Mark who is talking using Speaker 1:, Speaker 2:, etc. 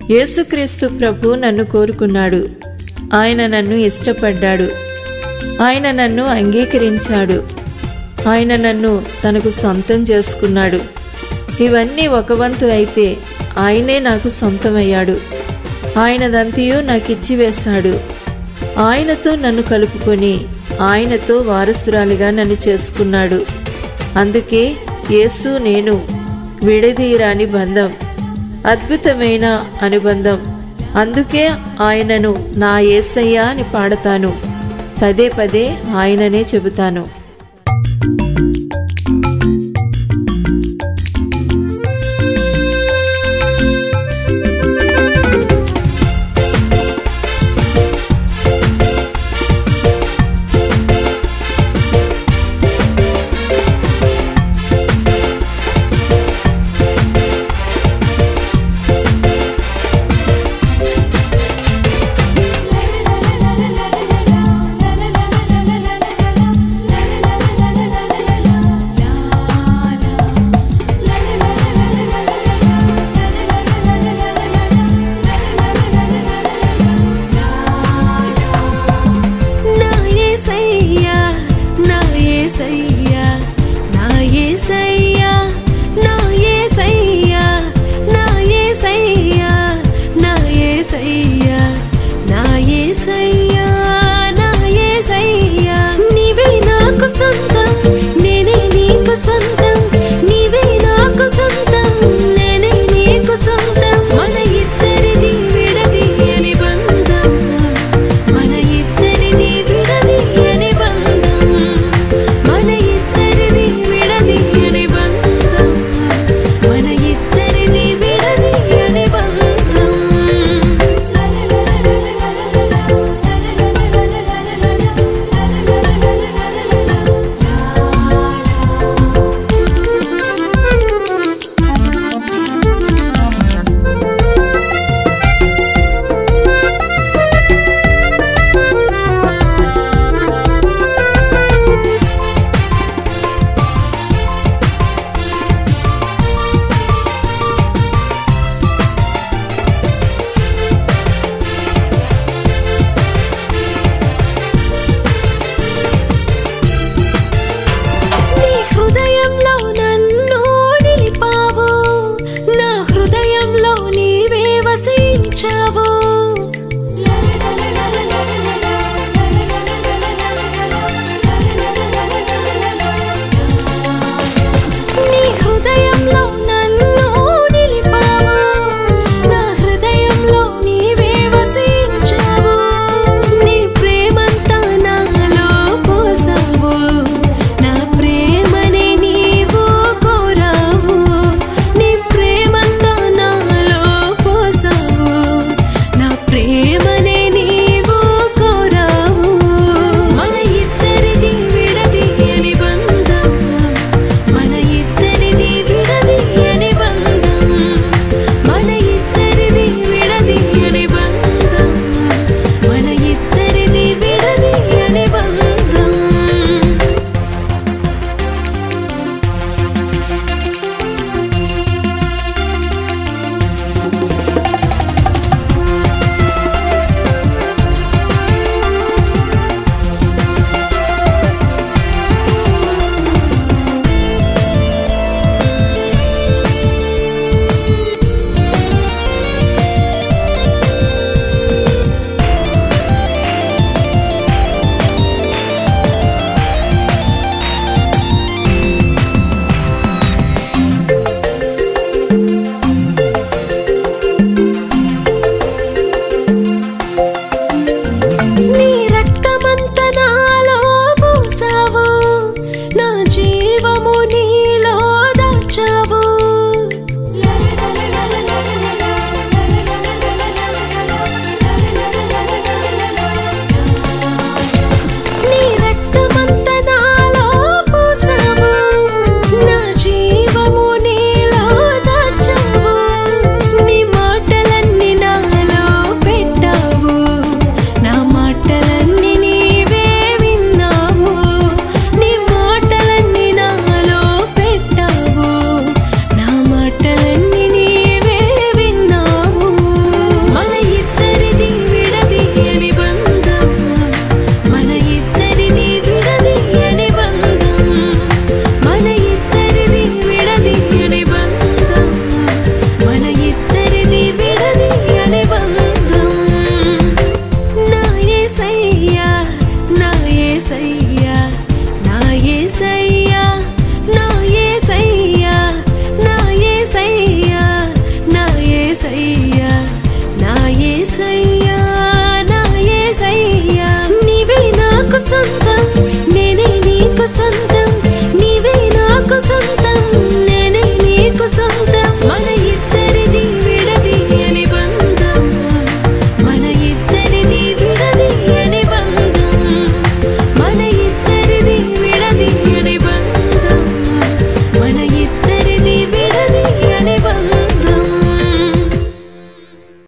Speaker 1: యేసుక్రీస్తు ప్రభు నన్ను కోరుకున్నాడు ఆయన నన్ను ఇష్టపడ్డాడు ఆయన నన్ను అంగీకరించాడు ఆయన నన్ను తనకు సొంతం చేసుకున్నాడు ఇవన్నీ ఒక వంతు అయితే ఆయనే నాకు సొంతమయ్యాడు ఆయనదంతయు నాకు ఇచ్చివేశాడు ఆయనతో నన్ను కలుపుకొని ఆయనతో వారసురాలిగా నన్ను చేసుకున్నాడు అందుకే యేసు నేను విడదీయరాని బంధం అద్భుతమైన అనుబంధం అందుకే ఆయనను నా యేసయ్య అని పాడతాను పదే పదే ఆయననే చెబుతాను
Speaker 2: నా యేసయ్యా నా యేసయ్యా నా యేసయ్యా నా యేసయ్యా నా యేసయ్యా నా యేసయ్యా నా యేసయ్యా నా యేసయ్యా నీవే నాకు సొంతం నేనే నీకు సొంతం నీవే నాకు సొంతం నేనే నీకు సొంతం మన ఇద్దరిది విడదీయని బంధం మన ఇద్దరిది విడదీయని బంధం మన ఇద్దరిది విడదీయని బంధం మన ఇద్దరిది విడదీయని బంధం నీ హృదయంలో నన్ను నిలిపావు నా హృదయంలో నీవే వసించావు